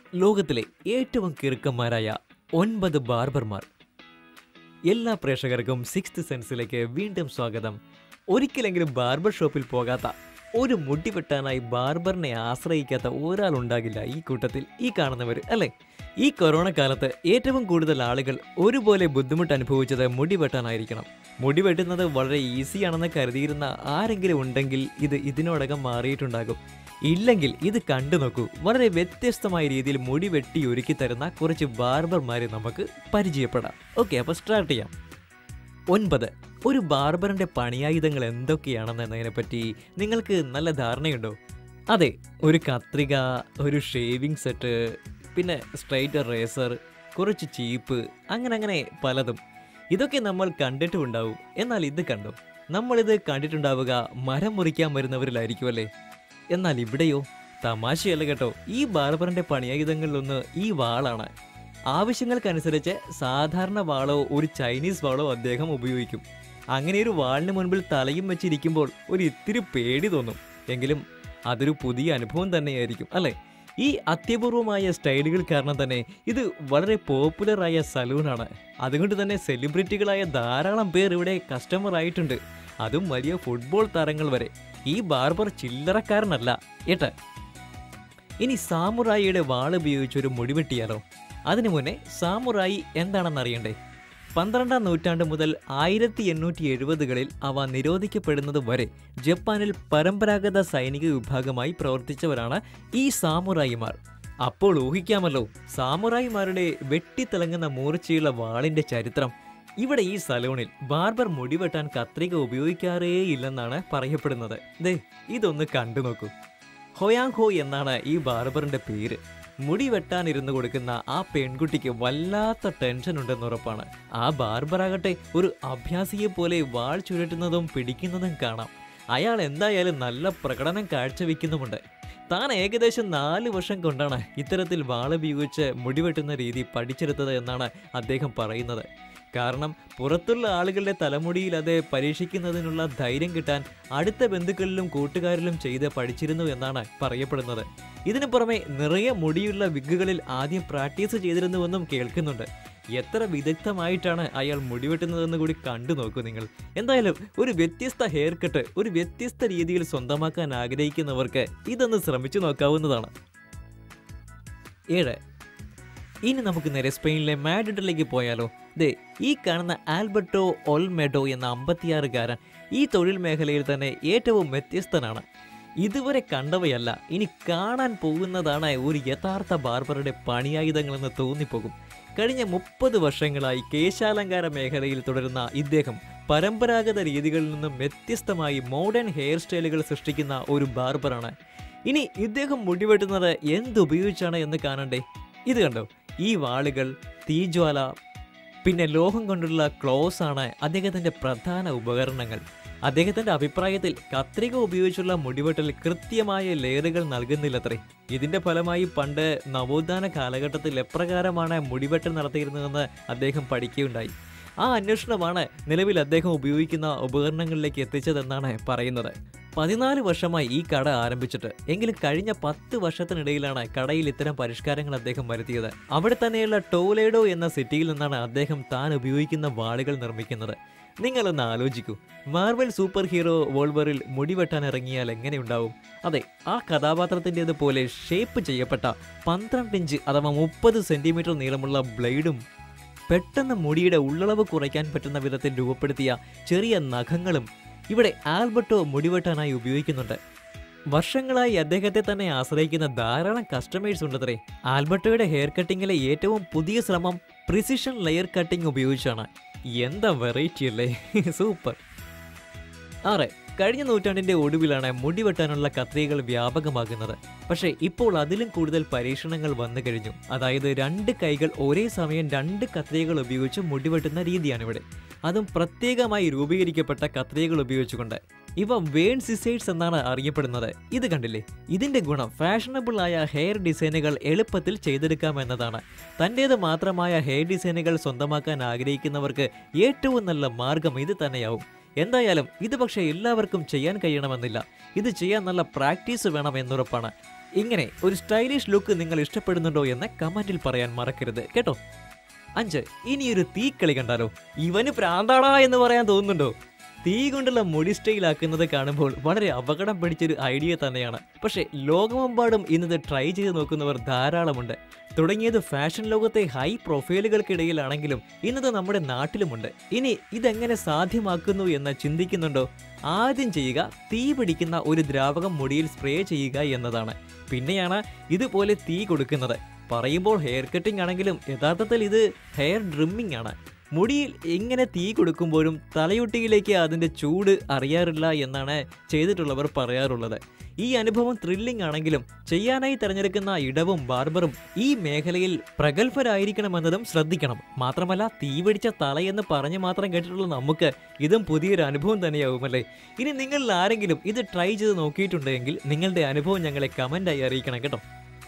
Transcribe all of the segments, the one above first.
ലോകത്തിലെ ഏറ്റവും കിറുക്കന്മാരായ ഒൻപത് ബാർബർമാർ എല്ലാ പ്രേക്ഷകർക്കും സിക്സ്ത് സെൻസിലേക്ക് വീണ്ടും സ്വാഗതം ഒരിക്കലെങ്കിലും ബാർബർ ഷോപ്പിൽ പോകാത്ത ഒരു മുടി വെട്ടാനായി ബാർബറിനെ ആശ്രയിക്കാത്ത ഒരാളുണ്ടാകില്ല ഈ കൂട്ടത്തിൽ ഈ കാണുന്നവർ അല്ലേ ഈ കൊറോണ കാലത്ത് ഏറ്റവും കൂടുതൽ ആളുകൾ ഒരുപോലെ ബുദ്ധിമുട്ട് അനുഭവിച്ചത് മുടി വെട്ടാനായിരിക്കണം മുടി വെട്ടുന്നത് വളരെ ഈസിയാണെന്ന് കരുതിയിരുന്ന ആരെങ്കിലും ഉണ്ടെങ്കിൽ ഇത് ഇതിനോടകം മാറിയിട്ടുണ്ടാകും ഇല്ലെങ്കിൽ ഇത് കണ്ടു നോക്കൂ വളരെ വ്യത്യസ്തമായ രീതിയിൽ മുടി വെട്ടി ഒരുക്കി തരുന്ന കുറച്ച് ബാർബർമാരെ നമുക്ക് പരിചയപ്പെടാം ഓക്കെ അപ്പോൾ സ്റ്റാർട്ട് ചെയ്യാം ഒൻപത് ഒരു ബാർബറിന്റെ പണിയായുധങ്ങൾ എന്തൊക്കെയാണെന്നതിനെ പറ്റി നിങ്ങൾക്ക് നല്ല ധാരണയുണ്ടോ അതെ ഒരു കത്രിക ഒരു ഷേവിംഗ് സെറ്റ് പിന്നെ സ്ട്രൈറ്റ് റേസർ കുറച്ച് ചീപ്പ് അങ്ങനെ അങ്ങനെ പലതും ഇതൊക്കെ നമ്മൾ കണ്ടിട്ടും ഉണ്ടാവും എന്നാൽ ഇത് കണ്ടോ നമ്മളിത് കണ്ടിട്ടുണ്ടാവുക മരം മുറിക്കാൻ വരുന്നവരിലായിരിക്കും അല്ലേ എന്നാൽ ഇവിടെയോ തമാശയല്ല കേട്ടോ ഈ ബാർബറിന്റെ പണിയായുധങ്ങളിലൊന്ന് ഈ വാളാണ് ആവശ്യങ്ങൾക്കനുസരിച്ച് സാധാരണ വാളോ ഒരു ചൈനീസ് വാളോ അദ്ദേഹം ഉപയോഗിക്കും അങ്ങനെ ഒരു വാളിന് മുൻപിൽ തലയും വെച്ചിരിക്കുമ്പോൾ ഒരു ഇത്തിരി പേടി തോന്നും എങ്കിലും അതൊരു പുതിയ അനുഭവം തന്നെയായിരിക്കും അല്ലേ ഈ അത്യപൂർവമായ സ്റ്റൈലുകൾ കാരണം തന്നെ ഇത് വളരെ പോപ്പുലറായ സലൂണാണ് അതുകൊണ്ട് തന്നെ സെലിബ്രിറ്റികളായ ധാരാളം പേർ ഇവിടെ കസ്റ്റമർ ആയിട്ടുണ്ട് അതും വലിയ ഫുട്ബോൾ താരങ്ങൾ വരെ ഈ ബാർബർ ചില്ലറക്കാരനല്ല ഏട്ടാ ഇനി സാമുറായിയുടെ വാൾ ഉപയോഗിച്ച് ഒരു മുടി വെട്ടിയാലോ അതിനു മുന്നേ സാമുറായി എന്താണെന്ന് അറിയണ്ടേ പന്ത്രണ്ടാം നൂറ്റാണ്ട് മുതൽ ആയിരത്തി എണ്ണൂറ്റി എഴുപതുകളിൽ അവ നിരോധിക്കപ്പെടുന്നത് വരെ ജപ്പാനിൽ പരമ്പരാഗത സൈനിക വിഭാഗമായി പ്രവർത്തിച്ചവരാണ് ഈ സാമുറായിമാർ അപ്പോൾ ഊഹിക്കാമല്ലോ സാമുറായിമാരുടെ വെട്ടിത്തിളങ്ങുന്ന മൂർച്ചയുള്ള വാളിന്റെ ചരിത്രം ഇവിടെ ഈ സലൂണിൽ ബാർബർ മുടിവെട്ടാൻ കത്രിക ഉപയോഗിക്കാറേ ഇല്ലെന്നാണ് പറയപ്പെടുന്നത് ദേ ഇതൊന്ന് കണ്ടു നോക്കൂ ഹൊയാങ് ഹോ എന്നാണ് ഈ ബാർബറിന്റെ പേര് മുടി വെട്ടാനിരുന്ന് കൊടുക്കുന്ന ആ പെൺകുട്ടിക്ക് വല്ലാത്ത ടെൻഷൻ ഉണ്ടെന്ന് ഉറപ്പാണ് ആ ബാർബറാകട്ടെ ഒരു അഭ്യാസിയെ പോലെ വാൾ ചുഴറ്റുന്നതും പിടിക്കുന്നതും കാണാം അയാൾ എന്തായാലും നല്ല പ്രകടനം കാഴ്ചവെക്കുന്നുമുണ്ട് താൻ ഏകദേശം നാല് വർഷം കൊണ്ടാണ് ഇത്തരത്തിൽ വാളുപയോഗിച്ച് മുടിവെട്ടുന്ന രീതി പഠിച്ചെടുത്തത് എന്നാണ് അദ്ദേഹം പറയുന്നത് കാരണം പുറത്തുള്ള ആളുകളുടെ തലമുടിയിൽ അത് പരീക്ഷിക്കുന്നതിനുള്ള ധൈര്യം കിട്ടാൻ അടുത്ത ബന്ധുക്കളിലും കൂട്ടുകാരിലും ചെയ്ത് പഠിച്ചിരുന്നു എന്നാണ് പറയപ്പെടുന്നത് ഇതിനു പുറമെ നിറയെ മുടിയുള്ള വിഗുകളിൽ ആദ്യം പ്രാക്ടീസ് ചെയ്തിരുന്നുവെന്നും കേൾക്കുന്നുണ്ട് എത്ര വിദഗ്ധമായിട്ടാണ് അയാൾ മുടിവെട്ടുന്നതെന്ന് കൂടി കണ്ടു നോക്കൂ നിങ്ങൾ എന്തായാലും ഒരു വ്യത്യസ്ത ഹെയർ കട്ട് ഒരു വ്യത്യസ്ത രീതിയിൽ സ്വന്തമാക്കാൻ ആഗ്രഹിക്കുന്നവർക്ക് ഇതൊന്ന് ശ്രമിച്ചു നോക്കാവുന്നതാണ് ഏഴ് ഇനി നമുക്ക് നേരെ സ്പെയിനിലെ മാഡ്രിഡിലേക്ക് പോയാലോ ദേ ഈ കാണുന്ന ആൽബർട്ടോ ഒൽമെഡോ എന്ന അമ്പത്തിയാറുകാരൻ ഈ തൊഴിൽ മേഖലയിൽ തന്നെ ഏറ്റവും വ്യത്യസ്തനാണ് ഇതുവരെ കണ്ടവയല്ല ഇനി കാണാൻ പോകുന്നതാണ് ഒരു യഥാർത്ഥ ബാർബറുടെ പണിയായുധങ്ങളെന്ന് തോന്നിപ്പോകും കഴിഞ്ഞ മുപ്പത് വർഷങ്ങളായി കേശാലങ്കാര മേഖലയിൽ തുടരുന്ന ഇദ്ദേഹം പരമ്പരാഗത രീതികളിൽ നിന്നും വ്യത്യസ്തമായി മോഡേൺ ഹെയർ സ്റ്റൈലുകൾ സൃഷ്ടിക്കുന്ന ഒരു ബാർബറാണ് ഇനി ഇദ്ദേഹം മുടിവെട്ടുന്നത് എന്തുപയോഗിച്ചാണ് എന്ന് കാണണ്ടേ ഇത് കണ്ടോ ഈ വാളുകൾ തീജ്വാല പിന്നെ ലോഹം കൊണ്ടുള്ള ക്ലോസ് ആണ് അദ്ദേഹത്തിന്റെ പ്രധാന ഉപകരണങ്ങൾ അദ്ദേഹത്തിന്റെ അഭിപ്രായത്തിൽ കത്രിക ഉപയോഗിച്ചുള്ള മുടിവെട്ടൽ കൃത്യമായ ലെയറുകൾ നൽകുന്നില്ലത്രേ ഇതിന്റെ ഫലമായി പണ്ട് നവോത്ഥാന കാലഘട്ടത്തിൽ എപ്രകാരമാണ് മുടിവെട്ടൽ നടത്തിയിരുന്നതെന്ന് അദ്ദേഹം പഠിക്കുകയുണ്ടായി ആ അന്വേഷണമാണ് നിലവിൽ അദ്ദേഹം ഉപയോഗിക്കുന്ന ഉപകരണങ്ങളിലേക്ക് എത്തിച്ചതെന്നാണ് പറയുന്നത് പതിനാല് വർഷമായി ഈ കട ആരംഭിച്ചിട്ട് എങ്കിലും കഴിഞ്ഞ പത്ത് വർഷത്തിനിടയിലാണ് കടയിൽ ഇത്തരം പരിഷ്കാരങ്ങൾ അദ്ദേഹം വരുത്തിയത് അവിടെ തന്നെയുള്ള ടോലേഡോ എന്ന സിറ്റിയിൽ നിന്നാണ് അദ്ദേഹം താൻ ഉപയോഗിക്കുന്ന വാളുകൾ നിർമ്മിക്കുന്നത് നിങ്ങളൊന്ന് ആലോചിക്കൂ മാർവൽ സൂപ്പർ ഹീറോ വോൾവറിൽ മുടിവെട്ടാൻ ഇറങ്ങിയാൽ എങ്ങനെയുണ്ടാവും അതെ ആ കഥാപാത്രത്തിൻ്റെത് പോലെ ഷേപ്പ് ചെയ്യപ്പെട്ട പന്ത്രണ്ട് ഇഞ്ച് അഥവാ മുപ്പത് സെന്റിമീറ്റർ നീളമുള്ള ബ്ലേഡും പെട്ടെന്ന് മുടിയുടെ ഉള്ളളവ് കുറയ്ക്കാൻ പറ്റുന്ന വിധത്തിൽ രൂപപ്പെടുത്തിയ ചെറിയ നഖങ്ങളും ഇവിടെ ആൽബർട്ടോ മുടിവെട്ടാനായി ഉപയോഗിക്കുന്നുണ്ട് വർഷങ്ങളായി അദ്ദേഹത്തെ തന്നെ ആശ്രയിക്കുന്ന ധാരാളം കസ്റ്റമേഴ്സ് ഉണ്ടത്രേ ആൽബർട്ടോയുടെ ഹെയർ കട്ടിങ്ങിലെ ഏറ്റവും പുതിയ ശ്രമം പ്രിസിഷൻ ലെയർ കട്ടിംഗ് ഉപയോഗിച്ചാണ് എന്താ വെറൈറ്റി അല്ലേ സൂപ്പർ ആറ് കഴിഞ്ഞ നൂറ്റാണ്ടിന്റെ ഒടുവിലാണ് മുടി വെട്ടാനുള്ള കത്രികകൾ വ്യാപകമാകുന്നത് പക്ഷേ ഇപ്പോൾ അതിലും കൂടുതൽ പരീക്ഷണങ്ങൾ വന്നു കഴിഞ്ഞു അതായത് രണ്ട് കൈകൾ ഒരേ സമയം രണ്ട് കത്രികകൾ ഉപയോഗിച്ച് മുടി വെട്ടുന്ന രീതിയാണിവിടെ അതും പ്രത്യേകമായി രൂപീകരിക്കപ്പെട്ട കത്രികകൾ ഉപയോഗിച്ചുകൊണ്ട് ഇവ വേൺ സിസൈഡ്സ് എന്നാണ് അറിയപ്പെടുന്നത് ഇത് കണ്ടില്ലേ ഇതിന്റെ ഗുണം ഫാഷനബിൾ ആയ ഹെയർ ഡിസൈനുകൾ എളുപ്പത്തിൽ ചെയ്തെടുക്കാമെന്നതാണ് തൻ്റേത് മാത്രമായ ഹെയർ ഡിസൈനുകൾ സ്വന്തമാക്കാൻ ആഗ്രഹിക്കുന്നവർക്ക് ഏറ്റവും നല്ല മാർഗം ഇത് തന്നെയാവും എന്തായാലും ഇത് പക്ഷേ എല്ലാവർക്കും ചെയ്യാൻ കഴിയണമെന്നില്ല ഇത് ചെയ്യാൻ നല്ല പ്രാക്ടീസ് വേണം എന്നുറപ്പാണ് ഇങ്ങനെ ഒരു സ്റ്റൈലിഷ് ലുക്ക് നിങ്ങൾ ഇഷ്ടപ്പെടുന്നുണ്ടോ എന്ന് കമന്റിൽ പറയാൻ മറക്കരുത് കേട്ടോ അഞ്ച് ഇനിയൊരു തീക്കളി കണ്ടാലോ ഇവന് പ്രാന്താടാ എന്ന് പറയാൻ തോന്നുന്നുണ്ടോ തീ കൊണ്ടുള്ള മുടി സ്റ്റൈലാക്കുന്നത് കാണുമ്പോൾ വളരെ അപകടം പിടിച്ചൊരു ഐഡിയ തന്നെയാണ് പക്ഷേ ലോകമെമ്പാടും ഇന്നത് ട്രൈ ചെയ്ത് നോക്കുന്നവർ ധാരാളമുണ്ട് തുടങ്ങിയത് ഫാഷൻ ലോകത്തെ ഹൈ പ്രൊഫൈലുകൾക്കിടയിലാണെങ്കിലും ഇന്നത് നമ്മുടെ നാട്ടിലുമുണ്ട് ഇനി ഇതെങ്ങനെ സാധ്യമാക്കുന്നു എന്ന് ചിന്തിക്കുന്നുണ്ടോ ആദ്യം ചെയ്യുക തീ പിടിക്കുന്ന ഒരു ദ്രാവകം മുടിയിൽ സ്പ്രേ ചെയ്യുക എന്നതാണ് പിന്നെയാണ് ഇതുപോലെ തീ കൊടുക്കുന്നത് പറയുമ്പോൾ ഹെയർ കട്ടിംഗ് ആണെങ്കിലും യഥാർത്ഥത്തിൽ ഇത് ഹെയർ ഡ്രിമ്മിംഗ് ആണ് മുടിയിൽ എങ്ങനെ തീ കൊടുക്കുമ്പോഴും തലയൊട്ടിയിലേക്ക് അതിൻ്റെ ചൂട് അറിയാറില്ല എന്നാണ് ചെയ്തിട്ടുള്ളവർ പറയാറുള്ളത് ഈ അനുഭവം ത്രില്ലിംഗ് ആണെങ്കിലും ചെയ്യാനായി തിരഞ്ഞെടുക്കുന്ന ഇടവും ബാർബറും ഈ മേഖലയിൽ പ്രഗത്ഭരായിരിക്കണമെന്നതും ശ്രദ്ധിക്കണം മാത്രമല്ല തീ പിടിച്ച തലയെന്ന് പറഞ്ഞു മാത്രം കേട്ടിട്ടുള്ള നമുക്ക് ഇതും പുതിയൊരു അനുഭവം തന്നെയാവുമല്ലേ ഇനി നിങ്ങളിൽ ആരെങ്കിലും ഇത് ട്രൈ ചെയ്ത് നോക്കിയിട്ടുണ്ടെങ്കിൽ നിങ്ങളുടെ അനുഭവം ഞങ്ങളെ കമൻ്റായി അറിയിക്കണം കേട്ടോ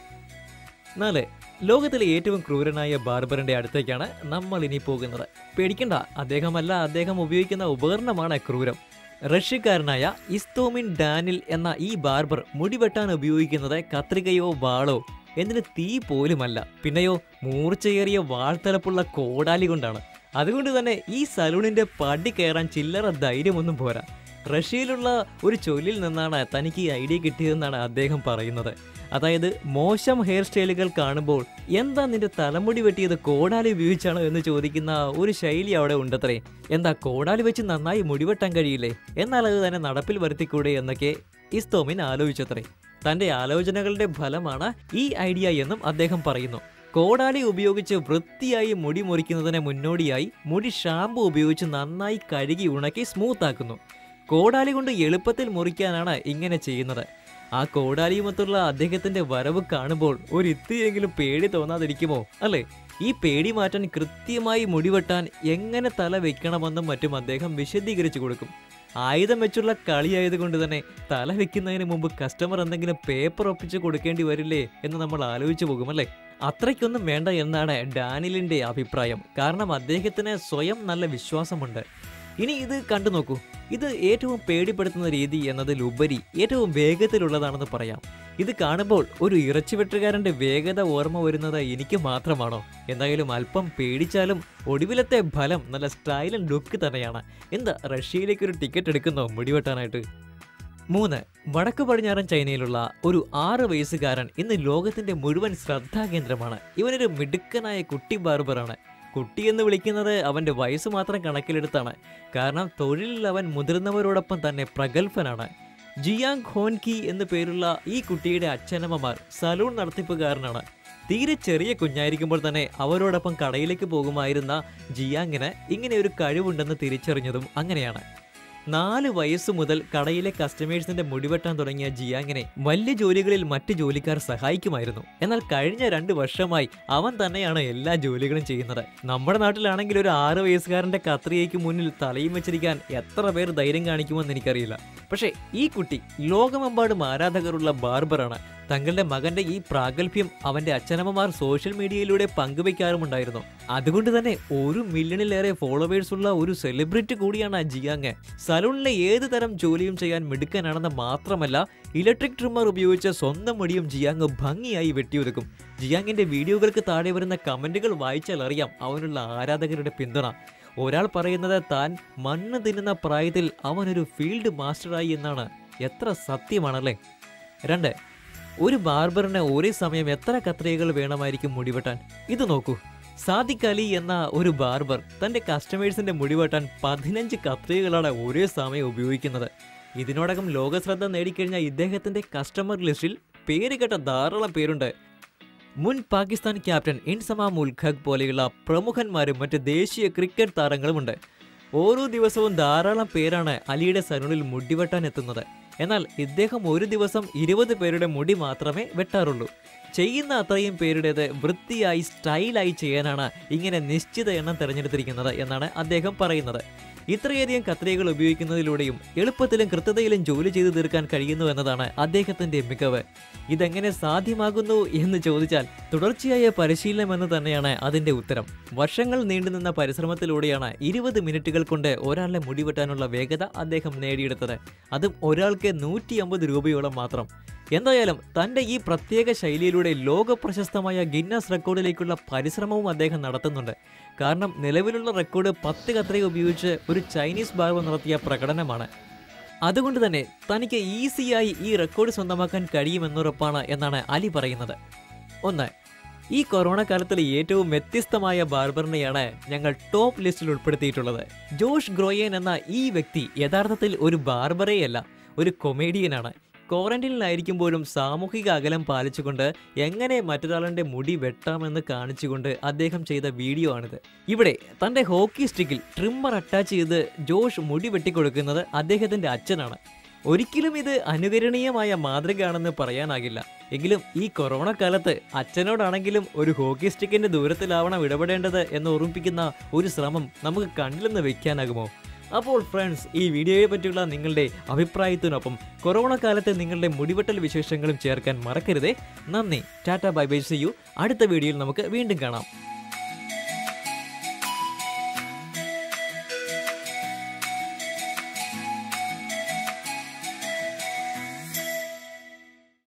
നാല് ലോകത്തിലെ ഏറ്റവും ക്രൂരനായ ബാർബറിന്റെ അടുത്തേക്കാണ് നമ്മൾ ഇനി പോകുന്നത് പേടിക്കണ്ട അദ്ദേഹമല്ല അദ്ദേഹം ഉപയോഗിക്കുന്ന ഉപകരണമാണ് ക്രൂരം റഷ്യക്കാരനായ ഇസ്തോമിൻ ഡാനിൽ എന്ന ഈ ബാർബർ മുടിവെട്ടാൻ ഉപയോഗിക്കുന്നത് കത്രികയോ വാളോ എന്തിന് തീ പോലുമല്ല പിന്നെയോ മൂർച്ചയേറിയ വാൾത്തലപ്പുള്ള കോടാലി കൊണ്ടാണ് അതുകൊണ്ട് തന്നെ ഈ സലൂണിന്റെ പടി കയറാൻ ചില്ലറ ധൈര്യമൊന്നും പോരാ റഷ്യയിലുള്ള ഒരു ചൊല്ലിൽ നിന്നാണ് തനിക്ക് ഈ ഐഡിയ കിട്ടിയതെന്നാണ് അദ്ദേഹം പറയുന്നത് അതായത് മോശം ഹെയർ സ്റ്റൈലുകൾ കാണുമ്പോൾ എന്താ നിന്റെ തലമുടി വെട്ടിയത് കോടാലി ഉപയോഗിച്ചാണോ എന്ന് ചോദിക്കുന്ന ഒരു ശൈലി അവിടെ ഉണ്ടത്രേ എന്താ കോടാലി വെച്ച് നന്നായി മുടിവെട്ടാൻ കഴിയില്ലേ എന്നാൽ അത് തന്നെ നടപ്പിൽ വരുത്തിക്കൂടെ എന്നൊക്കെ ഇസ്തോമിൻ ആലോചിച്ചത്രേ തന്റെ ആലോചനകളുടെ ഫലമാണ് ഈ ഐഡിയ എന്നും അദ്ദേഹം പറയുന്നു കോടാലി ഉപയോഗിച്ച് വൃത്തിയായി മുടി മുറിക്കുന്നതിന് മുന്നോടിയായി മുടി ഷാമ്പു ഉപയോഗിച്ച് നന്നായി കഴുകി ഉണക്കി സ്മൂത്ത് ആക്കുന്നു കോടാലി കൊണ്ട് എളുപ്പത്തിൽ മുറിക്കാനാണ് ഇങ്ങനെ ചെയ്യുന്നത് ആ കോടാലിയുമൊത്തുള്ള അദ്ദേഹത്തിന്റെ വരവ് കാണുമ്പോൾ ഒരു ഇത്തിയെങ്കിലും പേടി തോന്നാതിരിക്കുമോ അല്ലേ ഈ പേടി മാറ്റാൻ കൃത്യമായി മുടിവെട്ടാൻ എങ്ങനെ തല വെക്കണമെന്നും മറ്റും അദ്ദേഹം വിശദീകരിച്ചു കൊടുക്കും ആയുധം വെച്ചുള്ള കളിയായതുകൊണ്ട് തന്നെ തല വെക്കുന്നതിന് മുമ്പ് കസ്റ്റമർ എന്തെങ്കിലും പേപ്പർ ഒപ്പിച്ച് കൊടുക്കേണ്ടി വരില്ലേ എന്ന് നമ്മൾ ആലോചിച്ചു പോകുമല്ലേ അത്രയ്ക്കൊന്നും വേണ്ട എന്നാണ് ഡാനിലിന്റെ അഭിപ്രായം കാരണം അദ്ദേഹത്തിന് സ്വയം നല്ല വിശ്വാസമുണ്ട് ഇനി ഇത് കണ്ടു നോക്കൂ ഇത് ഏറ്റവും പേടിപ്പെടുത്തുന്ന രീതി എന്നതിലുപരി ഏറ്റവും വേഗത്തിലുള്ളതാണെന്ന് പറയാം ഇത് കാണുമ്പോൾ ഒരു ഇറച്ചിവെട്ടുകാരന്റെ വേഗത ഓർമ്മ വരുന്നത് എനിക്ക് മാത്രമാണോ എന്തായാലും അല്പം പേടിച്ചാലും ഒടുവിലത്തെ ഫലം നല്ല സ്റ്റൈലൻ ലുക്ക് തന്നെയാണ് എന്താ റഷ്യയിലേക്ക് ഒരു ടിക്കറ്റ് എടുക്കുന്നോ മുടിവെട്ടാനായിട്ട് മൂന്ന് വടക്ക് പടിഞ്ഞാറൻ ചൈനയിലുള്ള ഒരു ആറ് വയസ്സുകാരൻ ഇന്ന് ലോകത്തിന്റെ മുഴുവൻ ശ്രദ്ധാകേന്ദ്രമാണ് ഇവനൊരു മിടുക്കനായ കുട്ടി ബാർബറാണ് കുട്ടി എന്ന് വിളിക്കുന്നത് അവന്റെ വയസ്സ് മാത്രം കണക്കിലെടുത്താണ് കാരണം തൊഴിലിൽ അവൻ മുതിർന്നവരോടൊപ്പം തന്നെ പ്രഗത്ഭനാണ് ജിയാങ് ഹോൻകി എന്നു പേരുള്ള ഈ കുട്ടിയുടെ അച്ഛനമ്മമാർ സലൂൺ നടത്തിപ്പുകാരനാണ് തീരെ ചെറിയ കുഞ്ഞായിരിക്കുമ്പോൾ തന്നെ അവരോടൊപ്പം കടയിലേക്ക് പോകുമായിരുന്ന ജിയാങ്ങിന് ഇങ്ങനെ ഒരു കഴിവുണ്ടെന്ന് തിരിച്ചറിഞ്ഞതും അങ്ങനെയാണ് നാല് വയസ്സു മുതൽ കടയിലെ കസ്റ്റമേഴ്സിന്റെ മുടിവെട്ടാൻ തുടങ്ങിയ ജിയാങ്ങിനെ വലിയ ജോലികളിൽ മറ്റ് ജോലിക്കാർ സഹായിക്കുമായിരുന്നു എന്നാൽ കഴിഞ്ഞ രണ്ട് വർഷമായി അവൻ തന്നെയാണ് എല്ലാ ജോലികളും ചെയ്യുന്നത് നമ്മുടെ നാട്ടിലാണെങ്കിൽ ഒരു ആറ് വയസ്സുകാരന്റെ കത്രികയ്ക്ക് മുന്നിൽ തലയും വെച്ചിരിക്കാൻ എത്ര പേർ ധൈര്യം കാണിക്കുമെന്ന് എനിക്കറിയില്ല പക്ഷേ ഈ കുട്ടി ലോകമെമ്പാടും ആരാധകരുള്ള ബാർബറാണ് തങ്ങളുടെ മകന്റെ ഈ പ്രാഗൽഭ്യം അവന്റെ അച്ഛനമ്മമാർ സോഷ്യൽ മീഡിയയിലൂടെ പങ്കുവയ്ക്കാറുമുണ്ടായിരുന്നു അതുകൊണ്ട് തന്നെ ഒരു മില്യണിലേറെ ഫോളോവേഴ്സ് ഉള്ള ഒരു സെലിബ്രിറ്റി കൂടിയാണ് ജിയാങ് സലൂണിലെ ഏത് തരം ജോലിയും ചെയ്യാൻ മിടുക്കനാണെന്ന് മാത്രമല്ല ഇലക്ട്രിക് ട്രിമ്മർ ഉപയോഗിച്ച് സ്വന്തം മുടിയും ജിയാങ് ഭംഗിയായി വെട്ടിയൊരുക്കും ജിയാങ്ങിന്റെ വീഡിയോകൾക്ക് താഴെ വരുന്ന കമന്റുകൾ വായിച്ചാൽ അറിയാം അവനുള്ള ആരാധകരുടെ പിന്തുണ ഒരാൾ പറയുന്നത് താൻ മണ്ണ് തിന്നുന്ന പ്രായത്തിൽ അവനൊരു ഫീൽഡ് മാസ്റ്ററായി എന്നാണ് എത്ര സത്യമാണല്ലേ രണ്ട് ഒരു ബാർബറിന് ഒരേ സമയം എത്ര കത്രികകൾ വേണമായിരിക്കും മുടിവെട്ടാൻ ഇത് നോക്കൂ സാദിഖ് അലി എന്ന ഒരു ബാർബർ തന്റെ കസ്റ്റമേഴ്സിന്റെ മുടിവെട്ടാൻ പതിനഞ്ച് കത്രികകളാണ് ഒരേ സമയം ഉപയോഗിക്കുന്നത് ഇതിനോടകം ലോകശ്രദ്ധ നേടിക്കഴിഞ്ഞ ഇദ്ദേഹത്തിന്റെ കസ്റ്റമർ ലിസ്റ്റിൽ പേരുകെട്ട ധാരാളം പേരുണ്ട് മുൻ പാകിസ്ഥാൻ ക്യാപ്റ്റൻ ഇൻസമ മുൽഖഗ് പോലെയുള്ള പ്രമുഖന്മാരും മറ്റ് ദേശീയ ക്രിക്കറ്റ് താരങ്ങളുമുണ്ട് ഓരോ ദിവസവും ധാരാളം പേരാണ് അലിയുടെ സലൂണിൽ മുടിവെട്ടാൻ എത്തുന്നത് എന്നാൽ ഇദ്ദേഹം ഒരു ദിവസം ഇരുപത് പേരുടെ മുടി മാത്രമേ വെട്ടാറുള്ളൂ ചെയ്യുന്ന അത്രയും പേരുടേത് വൃത്തിയായി സ്റ്റൈലായി ചെയ്യാനാണ് ഇങ്ങനെ നിശ്ചിത എണ്ണം തിരഞ്ഞെടുത്തിരിക്കുന്നത് എന്നാണ് അദ്ദേഹം പറയുന്നത് ഇത്രയധികം കത്രികകൾ ഉപയോഗിക്കുന്നതിലൂടെയും എളുപ്പത്തിലും കൃത്യതയിലും ജോലി ചെയ്തു തീർക്കാൻ കഴിയുന്നു എന്നതാണ് അദ്ദേഹത്തിന്റെ മികവ് ഇതെങ്ങനെ സാധ്യമാകുന്നു എന്ന് ചോദിച്ചാൽ തുടർച്ചയായ പരിശീലനം എന്ന് തന്നെയാണ് അതിന്റെ ഉത്തരം വർഷങ്ങൾ നീണ്ടുനിന്ന പരിശ്രമത്തിലൂടെയാണ് ഇരുപത് മിനിറ്റുകൾ കൊണ്ട് ഒരാളുടെ മുടിവെട്ടാനുള്ള വേഗത അദ്ദേഹം നേടിയെടുത്തത് അതും ഒരാൾക്ക് നൂറ്റി അമ്പത് രൂപയോളം മാത്രം എന്തായാലും തൻ്റെ ഈ പ്രത്യേക ശൈലിയിലൂടെ ലോക പ്രശസ്തമായ ഗിന്നസ് റെക്കോർഡിലേക്കുള്ള പരിശ്രമവും അദ്ദേഹം നടത്തുന്നുണ്ട് കാരണം നിലവിലുള്ള റെക്കോർഡ് പത്ത് കത്രയെ ഉപയോഗിച്ച് ഒരു ചൈനീസ് ബാർബർ നടത്തിയ പ്രകടനമാണ് അതുകൊണ്ട് തന്നെ തനിക്ക് ഈസിയായി ഈ റെക്കോർഡ് സ്വന്തമാക്കാൻ കഴിയുമെന്നുറപ്പാണ് എന്നാണ് അലി പറയുന്നത് ഒന്ന് ഈ കൊറോണ കാലത്തിൽ ഏറ്റവും വ്യത്യസ്തമായ ബാർബറിനെയാണ് ഞങ്ങൾ ടോപ്പ് ലിസ്റ്റിൽ ഉൾപ്പെടുത്തിയിട്ടുള്ളത് ജോഷ് ഗ്രോയൻ എന്ന ഈ വ്യക്തി യഥാർത്ഥത്തിൽ ഒരു ബാർബറേയല്ല ഒരു കൊമേഡിയനാണ് ക്വാറന്റൈനിലായിരിക്കുമ്പോഴും സാമൂഹിക അകലം പാലിച്ചുകൊണ്ട് എങ്ങനെ മറ്റൊരാളുടെ മുടി വെട്ടാമെന്ന് കാണിച്ചുകൊണ്ട് അദ്ദേഹം ചെയ്ത വീഡിയോ ആണിത് ഇവിടെ തൻ്റെ ഹോക്കി സ്റ്റിക്കിൽ ട്രിമ്മർ അറ്റാച്ച് ചെയ്ത് ജോഷ് മുടി വെട്ടിക്കൊടുക്കുന്നത് അദ്ദേഹത്തിൻ്റെ അച്ഛനാണ് ഒരിക്കലും ഇത് അനുകരണീയമായ മാതൃകയാണെന്ന് പറയാനാകില്ല എങ്കിലും ഈ കൊറോണ കാലത്ത് അച്ഛനോടാണെങ്കിലും ഒരു ഹോക്കി സ്റ്റിക്കിന്റെ ദൂരത്തിലാവണം ഇടപെടേണ്ടത് എന്ന് ഓർമ്മിപ്പിക്കുന്ന ഒരു ശ്രമം നമുക്ക് കണ്ടില്ലെന്ന് വെക്കാനാകുമോ അപ്പോൾ ഫ്രണ്ട്സ് ഈ വീഡിയോയെ പറ്റിയുള്ള നിങ്ങളുടെ അഭിപ്രായത്തിനൊപ്പം കൊറോണ കാലത്തെ നിങ്ങളുടെ മുടിവെട്ടൽ വിശേഷങ്ങളും ചേർക്കാൻ മറക്കരുതേ നന്ദി tata bye bye see you അടുത്ത വീഡിയോയിൽ നമുക്ക് വീണ്ടും കാണാം